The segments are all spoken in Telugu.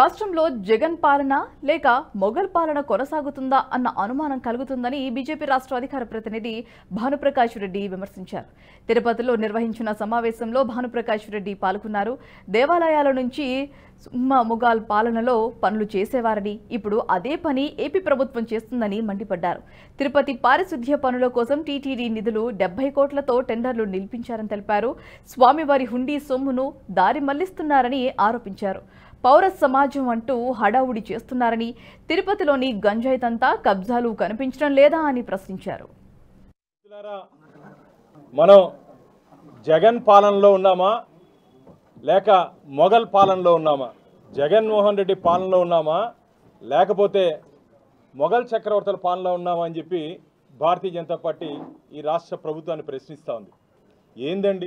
రాష్ట్రంలో జగన్ పాలన లేక మొఘల్ పాలన కొనసాగుతుందా అన్న అనుమానం కలుగుతుందని బీజేపీ రాష్ట్ర అధికార ప్రతినిధి భానుప్రకాష్ రెడ్డి విమర్శించారు తిరుపతిలో నిర్వహించిన సమావేశంలో భానుప్రకాష్ రెడ్డి పాల్గొన్నారు దేవాలయాల నుంచి సుమ్మ ముఘాల్ పాలనలో పనులు చేసేవారని ఇప్పుడు అదే పని ఏపీ ప్రభుత్వం చేస్తుందని మండిపడ్డారు తిరుపతి పారిశుద్ధ్య పనుల కోసం టీటీడీ నిధులు డెబ్బై కోట్లతో టెండర్లు నిలిపించారని తెలిపారు స్వామివారి హుండీ సొమ్మును దారి మళ్లిస్తున్నారని ఆరోపించారు పౌర సమాజం అంటూ హడావుడి చేస్తున్నారని తిరుపతిలోని గంజాయితంతా కబ్జాలు కనిపించడం లేదా అని ప్రశ్నించారు మిత్రులారా, మనం జగన్ పాలనలో ఉన్నామా లేక మొఘల్ పాలనలో ఉన్నామా జగన్మోహన్ రెడ్డి పాలనలో ఉన్నామా లేకపోతే మొఘల్ చక్రవర్తుల పాలనలో ఉన్నామా అని చెప్పి భారతీయ జనతా పార్టీ ఈ రాష్ట్ర ప్రభుత్వాన్ని ప్రశ్నిస్తూ ఉంది ఏందండి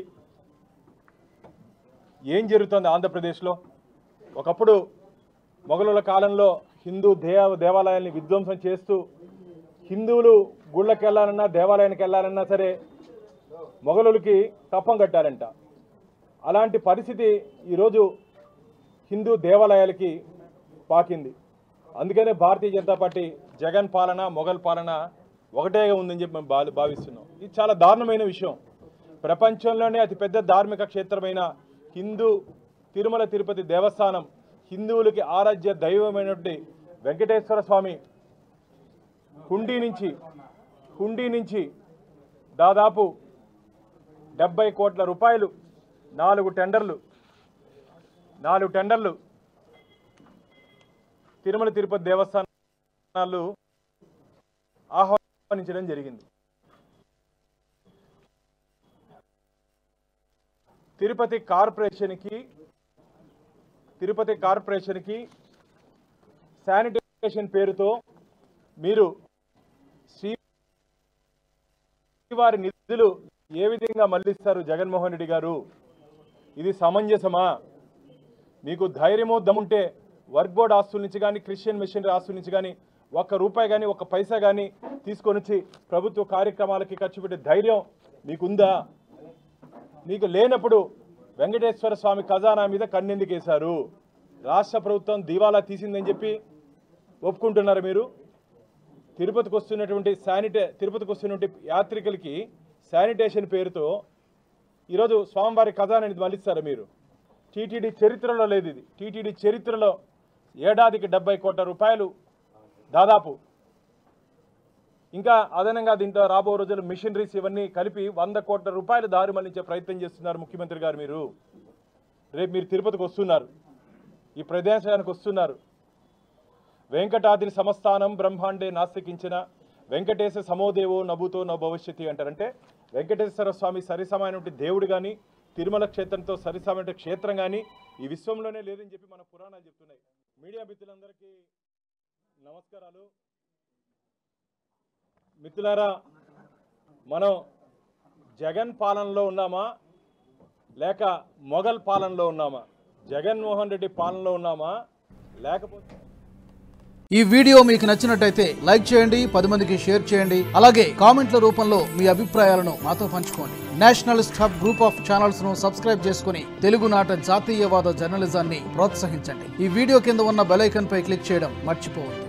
ఏం జరుగుతుంది ఆంధ్రప్రదేశ్లో ఒకప్పుడు మొఘలుల కాలంలో హిందూ దేవ దేవాలయాల్ని విధ్వంసం చేస్తూ హిందువులు గుళ్ళకి వెళ్ళాలన్నా దేవాలయానికి వెళ్ళాలన్నా సరే మొఘలులకి తప్పం కట్టారంట అలాంటి పరిస్థితి ఈరోజు హిందూ దేవాలయాలకి పాకింది అందుకనే భారతీయ జనతా పార్టీ జగన్ పాలన మొఘల్ పాలన ఒకటేగా ఉందని చెప్పి మేము భావి భావిస్తున్నాం ఇది చాలా దారుణమైన విషయం ప్రపంచంలోనే అతిపెద్ద ధార్మిక క్షేత్రమైన హిందూ తిరుమల తిరుపతి దేవస్థానం హిందువులకి ఆరాధ్య దైవమైనటువంటి వెంకటేశ్వర స్వామి హుండీ నుంచి హుండీ నుంచి దాదాపు డెబ్బై కోట్ల రూపాయలు నాలుగు టెండర్లు నాలుగు టెండర్లు తిరుమల తిరుపతి దేవస్థానాలు ఆహ్వానించడం జరిగింది తిరుపతి కార్పొరేషన్కి తిరుపతి కార్పొరేషన్కి శానిటేషన్ పేరుతో మీరు శ్రీ వారి నిధులు ఏ విధంగా మళ్లిస్తారు జగన్మోహన్ రెడ్డి గారు ఇది సమంజసమా మీకు ధైర్యమో దమ్ముంటే వర్క్ బోర్డ్ ఆస్తుల నుంచి కానీ క్రిస్టియన్ మిషనరీ ఆస్తుల నుంచి కానీ ఒక్క రూపాయి కానీ ఒక్క పైసా కానీ తీసుకొని వచ్చి ప్రభుత్వ కార్యక్రమాలకి ఖర్చు పెట్టే ధైర్యం మీకుందా మీకు లేనప్పుడు వెంకటేశ్వర స్వామి ఖజానా మీద కన్నెందుకేశారు రాష్ట్ర ప్రభుత్వం దివాలా తీసిందని చెప్పి ఒప్పుకుంటున్నారు మీరు తిరుపతికి వస్తున్నటువంటి శానిటే తిరుపతికి వస్తున్నటువంటి యాత్రికులకి శానిటేషన్ పేరుతో ఈరోజు స్వామివారి ఖజానాని మళ్ళిస్తారా మీరు టీటీడీ చరిత్రలో లేదు ఇది టీటీడీ చరిత్రలో ఏడాదికి డెబ్బై కోట్ల రూపాయలు దాదాపు ఇంకా అదనంగా దీంట్లో రాబో రోజులు మిషనరీస్ ఇవన్నీ కలిపి వంద కోట్ల రూపాయలు దారి మళ్లించే ప్రయత్నం చేస్తున్నారు ముఖ్యమంత్రి గారు మీరు రేపు మీరు తిరుపతికి వస్తున్నారు ఈ ప్రదేశానికి వస్తున్నారు వెంకటాద్రి సమస్థానం బ్రహ్మాండే నాస్తికించిన వెంకటేశ సమోదేవో నభుతో నా భవిష్యత్తి అంటారంటే వెంకటేశ్వర స్వామి సరిసమైనటువంటి దేవుడు కానీ తిరుమల క్షేత్రంతో సరిసమైన క్షేత్రం కానీ ఈ విశ్వంలోనే లేదని చెప్పి మన పురాణాలు చెప్తున్నాయి మీడియా మిత్రులందరికీ నమస్కారాలు మిత్రులారా మనం జగన్ పాలనలో ఉన్నామా లేక మొఘల్ పాలనలో ఉన్నామా జగన్మోహన్ రెడ్డి పాలనలో ఉన్నామా లేకపోతే ఈ వీడియో మీకు నచ్చినట్టయితే లైక్ చేయండి పది మందికి షేర్ చేయండి అలాగే కామెంట్ల రూపంలో మీ అభిప్రాయాలను మాతో పంచుకోండి nationalist hub group of channels ను సబ్స్క్రైబ్ చేసుకుని తెలుగునాట జాతీయవాద జర్నలిజాన్ని ప్రోత్సహించండి ఈ వీడియో కింద ఉన్న బెల్ ఐకాన్ పై క్లిక్ చేయడం మర్చిపోవద్దు